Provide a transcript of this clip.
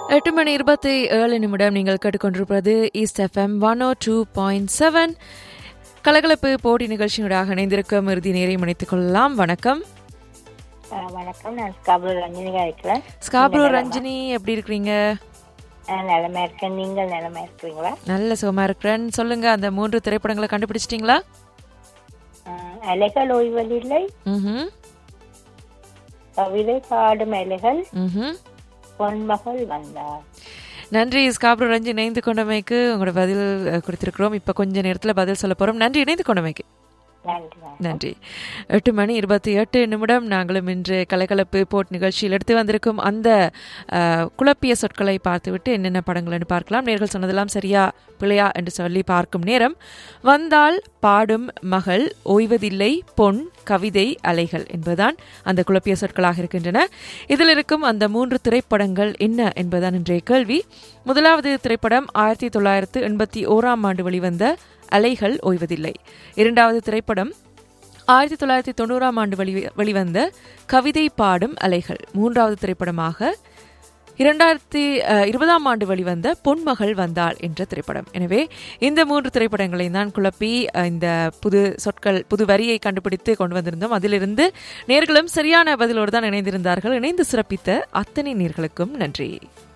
எட்டு மணி இருபத்தி ஏழு நிமிடம் நீங்கள் கேட்டுக்கொண்டிருப்பது east FM one O two point seven கலகலப்பு போட்டி நிகழ்ச்சியூடாக இணைந்திருக்கும் இறுதி நேரை இணைத்துக் கொள்ளலாம் வணக்கம் ஆ, வணக்கம் நான் ஸ்காபுல் ரஞ்சினிகா இருக்கிறேன் ஸ்காப்ரோ ரஞ்சினி எப்படி இருக்கிறீங்க ஆ, நலமா இருக்கேன் நீங்கள் நலமா இருக்கிறீங்களா நல்ல சுகமா இருக்கிறேன் சொல்லுங்க அந்த மூன்று திரைப்படங்களை கண்டுபிடிச்சிட்டீங்களா ஆ, அலைகள் ஓய்வதில்லை ம்ஹும் கவிதை பாடும் அலைகள் ம்ஹும் பொன்மகள் வந்தார் நன்றி ஸ்காப்ரோ ரஞ்சி இணைந்து கொண்டமைக்கு உங்களோட பதில் அஹ், கொடுத்திருக்கிறோம் இப்ப கொஞ்ச நேரத்துல பதில் சொல்ல போறோம் நன்றி இணைந்து கொண்டமைக்கு நன்றி வணக்கம். நன்றி எட்டு மணி இருபத்தி எட்டு நிமிடம் நாங்களும் இன்று கலகலப்பு போட் நிகழ்ச்சியில் எடுத்து வந்திருக்கும் அந்த அஹ், குழப்பிய சொற்களை பார்த்துவிட்டு என்னென்ன படங்கள்னு பார்க்கலாம் நேர்கள் சொன்னதெல்லாம் சரியா பிழையா என்று சொல்லி பார்க்கும் நேரம் வந்தால் பாடும் மகள் ஓய்வதில்லை பொன் கவிதை அலைகள் என்பதுதான் அந்த குழப்பிய சொற்களாக இருக்கின்றன இதில் இருக்கும் அந்த மூன்று திரைப்படங்கள் என்ன என்பதுதான் இன்றைய கேள்வி முதலாவது திரைப்படம் ஆயிரத்தி தொள்ளாயிரத்து எண்பத்தி ஓராம் ஆண்டு வெளிவந்த அலைகள் ஓய்வதில்லை இரண்டாவது திரைப்படம் ஆயிரத்தி தொள்ளாயிரத்தி தொண்ணூறாம் ஆண்டு வெளி வெளிவந்த கவிதை பாடும் அலைகள் மூன்றாவது திரைப்படமாக இரண்டாயிரத்தி அஹ், இருபதாம் ஆண்டு வெளிவந்த பொன்மகள் வந்தாள் என்ற திரைப்படம் எனவே இந்த மூன்று திரைப்படங்களையும் தான் குழப்பி அஹ், இந்த புது சொற்கள் புது வரியை கண்டுபிடித்து கொண்டு வந்திருந்தோம் அதிலிருந்து நேர்களும் சரியான பதிலோடு தான் இணைந்திருந்தார்கள் இணைந்து சிறப்பித்த அத்தனை நேர்களுக்கும் நன்றி